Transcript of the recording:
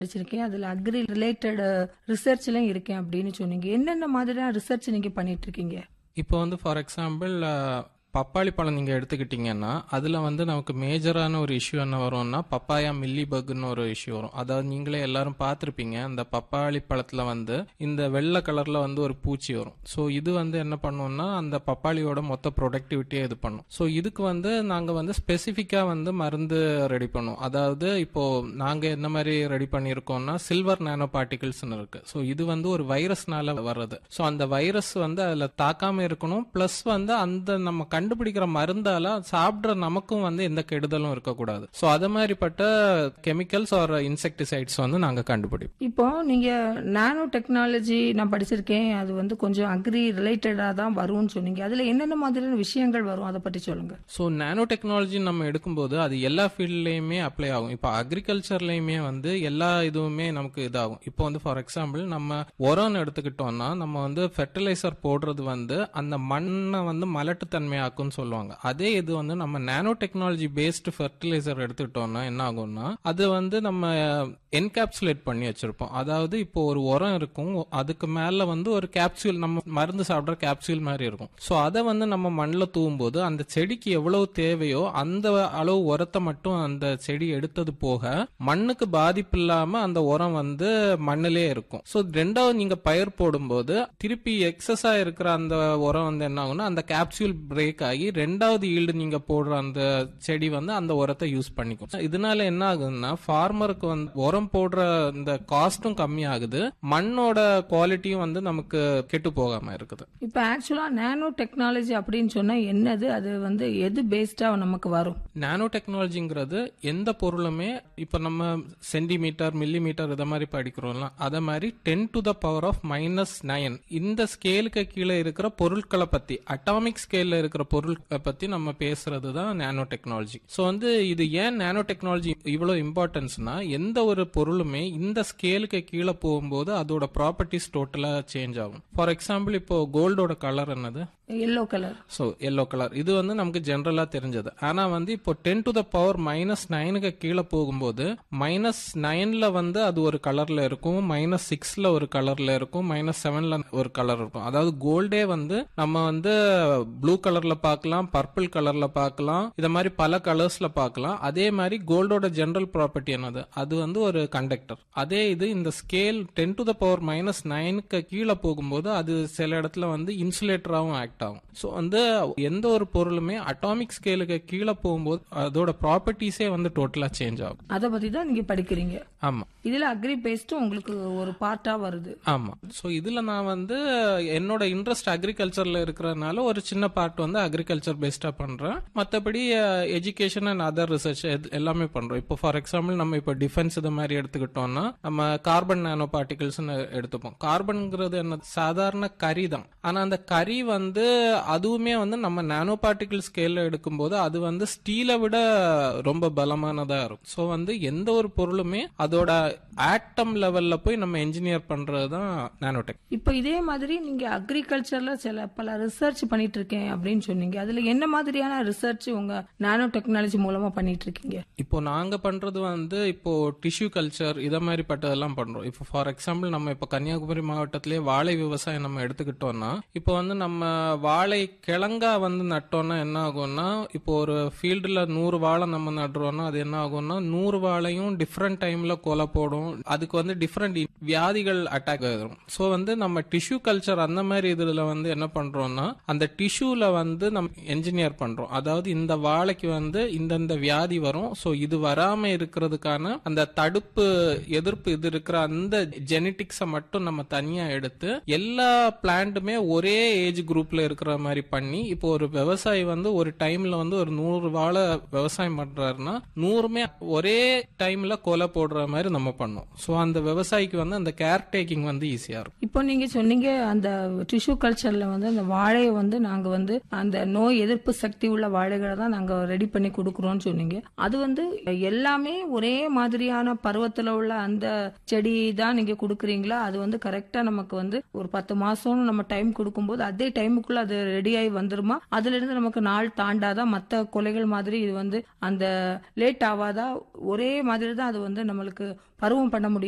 படிச்சிருக்கேன் அதுல agri related ரிசர்ச்லயும் இருக்கேன் அப்படின்னு சொன்னீங்க என்னென்ன மாதிரியான ரிசர்ச் நீங்க பண்ணிட்டு இருக்கீங்க இப்போ வந்து ஃபார் எக்ஸாம்பிள் பப்பாளி பழம் நீங்கள் எடுத்துக்கிட்டிங்கன்னா அதில் வந்து நமக்கு மேஜரான ஒரு இஷ்யூ என்ன வரும்னா பப்பாயா மில்லி பக்னு ஒரு இஷ்யூ வரும் அதாவது நீங்களே எல்லாரும் பார்த்துருப்பீங்க அந்த பப்பாளி பழத்தில் வந்து இந்த வெள்ளை கலரில் வந்து ஒரு பூச்சி வரும் ஸோ இது வந்து என்ன பண்ணுவோம்னா அந்த பப்பாளியோட மொத்த ப்ரொடக்டிவிட்டியை இது பண்ணும் ஸோ இதுக்கு வந்து நாங்கள் வந்து ஸ்பெசிஃபிக்காக வந்து மருந்து ரெடி பண்ணுவோம் அதாவது இப்போ நாங்கள் என்ன மாதிரி ரெடி பண்ணியிருக்கோம்னா சில்வர் நானோ பார்ட்டிகிள்ஸ்னு இருக்கு ஸோ இது வந்து ஒரு வைரஸ்னால வர்றது ஸோ அந்த வைரஸ் வந்து அதில் தாக்காம இருக்கணும் ப்ளஸ் வந்து அந்த நம்ம கண்டுபிடிக்கிற மருந்தால சாப்பிட்ற நமக்கும் வந்து எந்த கெடுதலும் இருக்கக்கூடாது ஸோ அது மாதிரிப்பட்ட கெமிக்கல்ஸ் ஆர் இன்செக்டிசைட்ஸ் வந்து நாங்கள் கண்டுபிடிப்போம் இப்போ நீங்க நானோ டெக்னாலஜி நான் படிச்சிருக்கேன் அது வந்து கொஞ்சம் அக்ரி ரிலேட்டடா தான் வரும்னு சொன்னீங்க அதுல என்னென்ன மாதிரியான விஷயங்கள் வரும் அதை பற்றி சொல்லுங்க ஸோ நானோ டெக்னாலஜி நம்ம எடுக்கும்போது அது எல்லா ஃபீல்ட்லேயுமே அப்ளை ஆகும் இப்போ அக்ரிகல்ச்சர்லேயுமே வந்து எல்லா இதுவுமே நமக்கு இதாகும் இப்போ வந்து ஃபார் எக்ஸாம்பிள் நம்ம உரம்னு எடுத்துக்கிட்டோம்னா நம்ம வந்து ஃபெர்டிலைசர் போடுறது வந்து அந்த மண்ணை வந்து மலட்டுத்தன்மையாக்கும்னு சொல்லுவாங்க அதே இது வந்து நம்ம நானோ டெக்னாலஜி பேஸ்டு ஃபெர்டிலைசர் எடுத்துக்கிட்டோம்னா என்ன ஆகும்னா அது வந்து நம்ம என்கேப்சுலேட் பண்ணி வச்சிருப்போம் அதாவது இப்போ ஒரு உரம் இருக்கும் அதுக்கு மேல வந்து ஒரு கேப்சூல் நம்ம மருந்து சாப்பிட்ற கேப்சூல் மாதிரி இருக்கும் ஸோ அதை வந்து நம்ம மண்ணில் தூவும்போது அந்த செடிக்கு எவ்வளவு தேவையோ அந்த அளவு உரத்தை மட்டும் அந்த செடி எடுத்தது போக மண்ணுக்கு பாதிப்பு இல்லாம அந்த உரம் வந்து மண்ணிலே இருக்கும் ஸோ ரெண்டாவது நீங்க பயிர் போடும்போது திருப்பி எக்ஸஸா இருக்கிற அந்த உரம் வந்து என்ன ஆகும்னா அந்த கேப்சூல் பிரேக் ஆகி ரெண்டாவது ஈல்டு நீங்க போடுற அந்த செடி வந்து அந்த உரத்தை யூஸ் பண்ணிக்கும் இதனால என்ன ஆகுதுன்னா ஃபார்மருக்கு வந்து உரம் போடுற இந்த காஸ்டும் கம்மி ஆகுது மண்ணோட குவாலிட்டியும் வந்து நமக்கு கெட்டு போகாம இருக்குது இப்போ ஆக்சுவலா நானோ டெக்னாலஜி அப்படின்னு சொன்னா என்னது அது வந்து எது பேஸ்டா நமக்கு வரும் நானோ டெக்னாலஜிங்கிறது எந்த பொருளுமே இப்ப நம்ம சென்டிமீட்டர் மில்லி மீட்டர் இதை மாதிரி படிக்கிறோம்ல அதை மாதிரி ten to the power of minus nine இந்த ஸ்கேலுக்கு கீழே இருக்கிற பொருட்களை பத்தி அட்டாமிக் ஸ்கேல்ல இருக்கிற பொருட்களை பத்தி நம்ம பேசுறது தான் நானோ டெக்னாலஜி ஸோ வந்து இது ஏன் நானோ டெக்னாலஜி இவ்வளவு இம்பார்ட்டன்ஸ்னா எந்த ஒரு பொருளுமே இந்த ஸ்கேலுக்கு கீழே போகும்போது அதோட ப்ராப்பர்ட்டிஸ் டோட்டலா சேஞ்ச் ஆகும் ஃபார் எக்ஸாம்பிள் இப்போ கோல்டோட கலர் என்னது yellow colour so yellow colour இது வந்து நமக்கு ஜென்ரலா தெரிஞ்சது ஆனா வந்து இப்போ ten to the power minus நைனுக்கு கீழே போகும்போது மைனஸ் நைன்ல வந்து அது ஒரு கலர்ல இருக்கும் மைனஸ் சிக்ஸ்ல ஒரு கலர்ல இருக்கும் மைனஸ் செவன்ல ஒரு கலர் இருக்கும் அதாவது கோல்டே வந்து நம்ம வந்து ப்ளூ கலர்ல பார்க்கலாம் பர்பிள் கலர்ல பார்க்கலாம் இத மாதிரி பல கலர்ஸ்ல பார்க்கலாம் அதே மாதிரி கோல்டோட ஜென்ரல் ப்ராப்பர்ட்டி என்னது அது வந்து ஒரு கண்டக்டர் அதே இது இந்த scale ten to the power minus நைனுக்கு கீழே போகும்போது அது சில இடத்துல வந்து இன்சுலேட்டராகவும் ஆக்ட் ஆகும் ஸோ வந்து எந்த ஒரு பொருளுமே அட்டாமிக் ஸ்கேலுக்கு கீழே போகும்போது அதோட ப்ராப்பர்ட்டிஸே வந்து டோட்டலா சேஞ்ச் ஆகும் அதை பத்தி தான் நீங்க படிக்கிறீங்க ஆமா இதுல அக்ரி பேஸ்டும் உங்களுக்கு ஒரு பார்ட்டா வருது ஆமா ஸோ இதுல நான் வந்து என்னோட இன்ட்ரெஸ்ட் அக்ரிகல்ச்சர்ல இருக்கிறதுனால ஒரு சின்ன பார்ட் வந்து அக்ரிகல்ச்சர் பேஸ்டா பண்றேன் மற்றபடி எஜுகேஷன் அண்ட் அதர் ரிசர்ச் எல்லாமே பண்றோம் இப்போ ஃபார் எக்ஸாம்பிள் நம்ம இப்போ டிஃபென்ஸ் இது மாதிரி எடுத்துக்கிட்டோம்னா நம்ம கார்பன் நானோ பார்ட்டிகல்ஸ் எடுத்துப்போம் கார்பன்ங்கிறது என்ன சாதாரண கரி தான் ஆனா அந்த கரி வந்து அதுவுமே வந்து நம்ம நானோ பார்ட்டிகல் ஸ்கேல்ல எடுக்கும்போது அது வந்து ஸ்டீலை விட ரொம்ப பலமானதா இருக்கும் ஸோ வந்து எந்த ஒரு பொருளுமே அதோட ஆட்டம் லெவல்ல போய் நம்ம என்ஜினியர் பண்றது தான் நானோடெக் இப்போ இதே மாதிரி நீங்க அக்ரிகல்ச்சர்ல சில பல ரிசர்ச் பண்ணிட்டு இருக்கேன் அப்படின்னு சொன்னீங்க அதுல என்ன மாதிரியான ரிசர்ச் உங்க நானோ டெக்னாலஜி மூலமா பண்ணிட்டு இருக்கீங்க இப்போ நாங்க பண்றது வந்து இப்போ டிஷ்யூ கல்ச்சர் இத மாதிரி பட்டதெல்லாம் பண்றோம் இப்போ ஃபார் எக்ஸாம்பிள் நம்ம இப்போ கன்னியாகுமரி மாவட்டத்திலே வாழை விவசாயம் நம்ம எடுத்துக்கிட்டோம்னா இப்போ வந்து நம்ம வாழை கிழங்கா வந்து நட்டோம்னா என்ன ஆகும்னா இப்போ ஒரு ஃபீல்டுல நூறு வாழை நம்ம நடுறோம்னா அது என்ன ஆகும்னா நூறு வாழையும் டிஃப்ரெண்ட் டைம்ல கொலை போடும் அதுக்கு வந்து டிஃப்ரெண்ட் வியாதிகள் அட்டாக் ஆகும் ஸோ வந்து நம்ம டிஷ்யூ கல்ச்சர் அந்த மாதிரி இதுல வந்து என்ன பண்றோம்னா அந்த டிஷ்யூல வந்து நம்ம என்ஜினியர் பண்றோம் அதாவது இந்த வாழைக்கு வந்து இந்தந்த வியாதி வரும் ஸோ இது வராம இருக்கிறதுக்கான அந்த தடுப்பு எதிர்ப்பு இது இருக்கிற அந்த ஜெனட்டிக்ஸை மட்டும் நம்ம தனியா எடுத்து எல்லா பிளான்ட்டுமே ஒரே ஏஜ் குரூப்ல இருக்கிற மாதிரி பண்ணி இப்போ ஒரு விவசாயி வந்து ஒரு டைம்ல வந்து ஒரு நூறு வாழை விவசாயம் பண்றாருன்னா நூறுமே ஒரே டைம்ல கொலை போடுற மாதிரி நம்ம பண்ணோம் ஸோ அந்த விவசாயிக்கு வந்து அந்த கேர் டேக்கிங் வந்து ஈஸியா இருக்கும் இப்போ நீங்க சொன்னீங்க அந்த டிஷ்யூ கல்ச்சர்ல வந்து அந்த வாழையை வந்து நாங்க வந்து அந்த நோய் எதிர்ப்பு சக்தி உள்ள வாழைகளை தான் நாங்க ரெடி பண்ணி கொடுக்குறோம்னு சொன்னீங்க அது வந்து எல்லாமே ஒரே மாதிரியான பருவத்துல உள்ள அந்த செடி தான் நீங்க கொடுக்குறீங்களா அது வந்து கரெக்டா நமக்கு வந்து ஒரு பத்து மாசம் நம்ம டைம் கொடுக்கும்போது அதே டைமுக்குள்ள அது ரெடி ஆகி வந்துருமா அதுல இருந்து நமக்கு நாள் தாண்டாதான் மத்த கொலைகள் மாதிரி இது வந்து அந்த லேட் ஆகாதா ஒரே மாதிரி தான் அது வந்து நம்மளுக்கு பருவம் பண்ண முடியும்